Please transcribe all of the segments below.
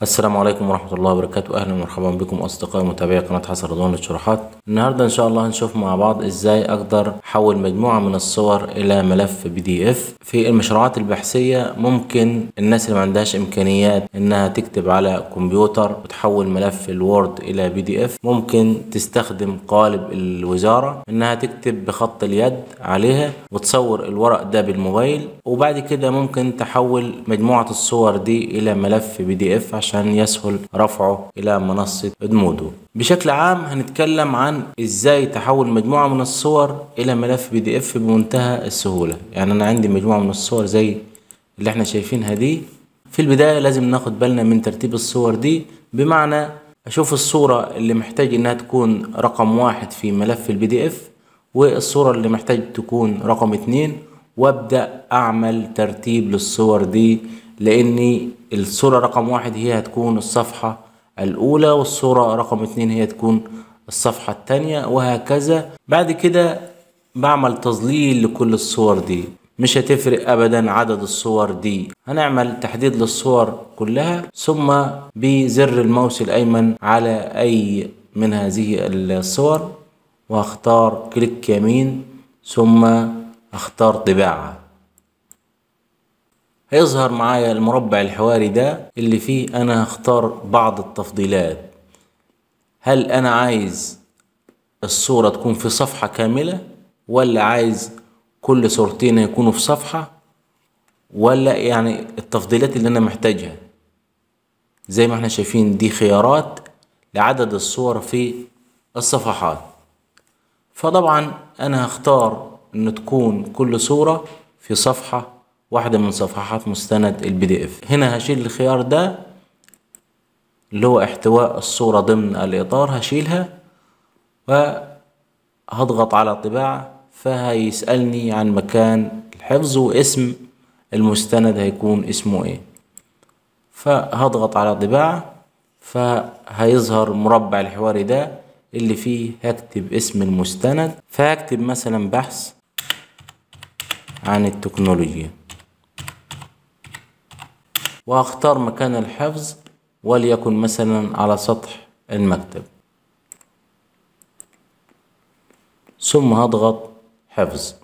السلام عليكم ورحمة الله وبركاته أهلا ومرحبا بكم أصدقائي متابعي قناة حسن رضوان للشروحات النهاردة إن شاء الله هنشوف مع بعض إزاي أقدر أحول مجموعة من الصور إلى ملف بي دي إف في المشروعات البحثية ممكن الناس اللي ما عندهاش إمكانيات إنها تكتب على كمبيوتر وتحول ملف الوورد إلى بي دي إف ممكن تستخدم قالب الوزارة إنها تكتب بخط اليد عليها وتصور الورق ده بالموبايل وبعد كده ممكن تحول مجموعة الصور دي إلى ملف بي دي إف عشان يسهل رفعه إلى منصة ادمودو بشكل عام هنتكلم عن ازاي تحول مجموعة من الصور الى ملف بي دي اف بمنتهى السهولة يعني انا عندي مجموعة من الصور زي اللي احنا شايفينها دي في البداية لازم ناخد بالنا من ترتيب الصور دي بمعنى اشوف الصورة اللي محتاج انها تكون رقم واحد في ملف البي دي اف والصورة اللي محتاج تكون رقم اتنين وابدأ اعمل ترتيب للصور دي لاني الصورة رقم واحد هي هتكون الصفحة الأولى والصورة رقم اتنين هي تكون الصفحة التانية وهكذا بعد كده بعمل تظليل لكل الصور دي مش هتفرق أبدا عدد الصور دي هنعمل تحديد للصور كلها ثم بزر الماوس الأيمن على أي من هذه الصور وهختار كليك يمين ثم اختار طباعة هيظهر معايا المربع الحواري ده اللي فيه انا هختار بعض التفضيلات هل انا عايز الصورة تكون في صفحة كاملة ولا عايز كل صورتين يكونوا في صفحة ولا يعني التفضيلات اللي انا محتاجها زي ما احنا شايفين دي خيارات لعدد الصور في الصفحات فطبعا انا هختار ان تكون كل صورة في صفحة واحدة من صفحات مستند البي دي اف هنا هشيل الخيار ده اللي هو احتواء الصورة ضمن الإطار هشيلها وهضغط على طباعة فهيسألني عن مكان الحفظ واسم المستند هيكون اسمه ايه فهضغط على طباعة فهيظهر مربع الحواري ده اللي فيه هكتب اسم المستند فهكتب مثلا بحث عن التكنولوجيا وهختار مكان الحفظ وليكن مثلا على سطح المكتب ثم هضغط حفظ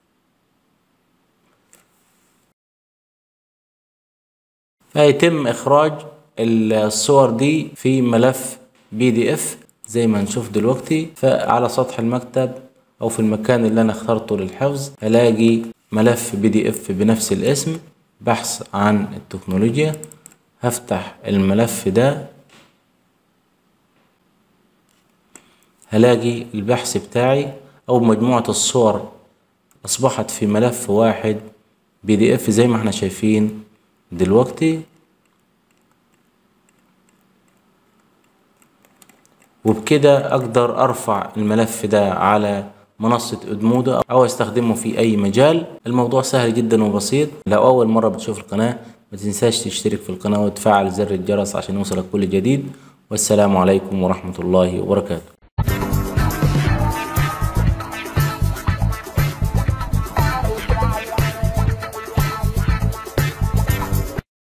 فيتم اخراج الصور دي في ملف بي دي اف زي ما نشوف دلوقتي فعلى سطح المكتب او في المكان اللي انا اخترته للحفظ هلاقي ملف بي دي اف بنفس الاسم بحث عن التكنولوجيا هفتح الملف ده هلاقي البحث بتاعي او مجموعة الصور اصبحت في ملف واحد بي دي اف زي ما احنا شايفين دلوقتي وبكده اقدر ارفع الملف ده على منصة ادمودو او استخدمه في اي مجال الموضوع سهل جدا وبسيط لو اول مرة بتشوف القناة ما تنساش تشترك في القناة وتفعل زر الجرس عشان يوصلك كل جديد والسلام عليكم ورحمة الله وبركاته